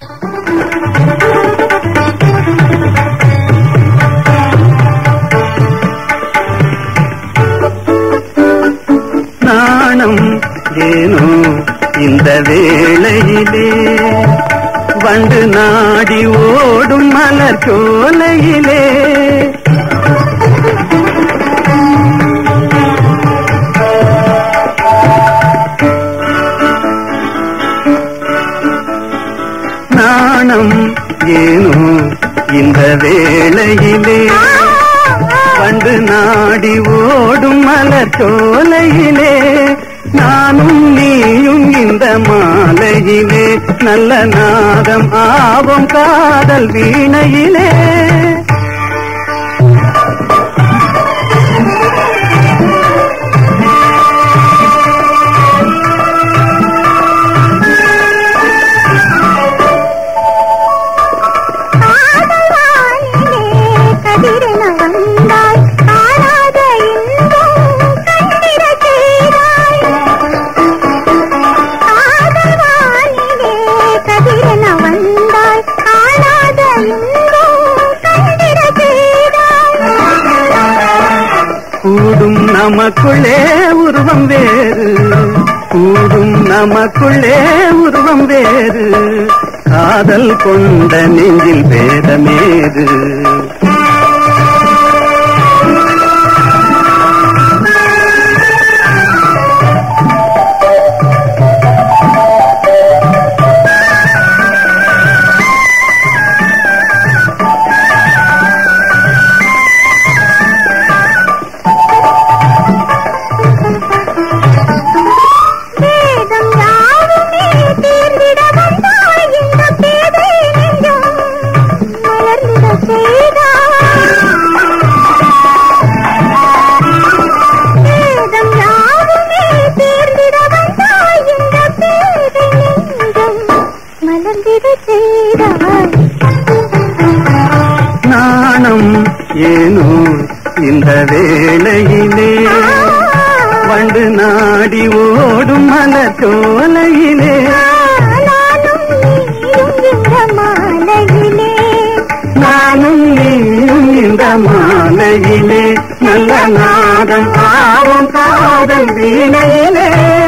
நாணம் ஏனோ இந்த வேளையிலே வண்டு நாடி ஓடும் மலர் சோலையிலே நாணம் ஏனோ இந்த வேளையிலே வண்டு நாடி ஓடும் மலர் சோலையிலே நானும் நீயும் இந்த மாலையிலே நல்ல நாதம் ஆவும் காதல் வீணையிலே காதலானிலே கதிரென வந்தாய் காணாத இன்பம் கண்டிடச் செய்தாய் காதலானிலே கதிரென வந்தாய் காணாத இன்பம் கண்டிடச் செய்தாய் கூடும் நமக்குள்ளே உருவம் வேறு கூடும் நமக்குள்ளே உருவம் வேறு காதல் கொண்ட நெஞ்சில் பேதமேது வேதம் யாவுமே தீர்ந்திட வந்தாய் இந்த பேதை நெஞ்சம் மலர்ந்திட செய்தாய் வேதம் யாவுமே தீர்ந்திட வந்தாய் இந்த பேதை நெஞ்சம் மலர்ந்திட செய்தாய் நாணம் ஏனோ இந்த வேளையிலே வண்டு நாடி ஓடும் மலர் சோலையிலே நானும் நீயும் இந்த மாலையிலே நானும் நீயும் இந்த மாலையிலே நல்ல நாதம் ஆவும் காதல் வீணையிலே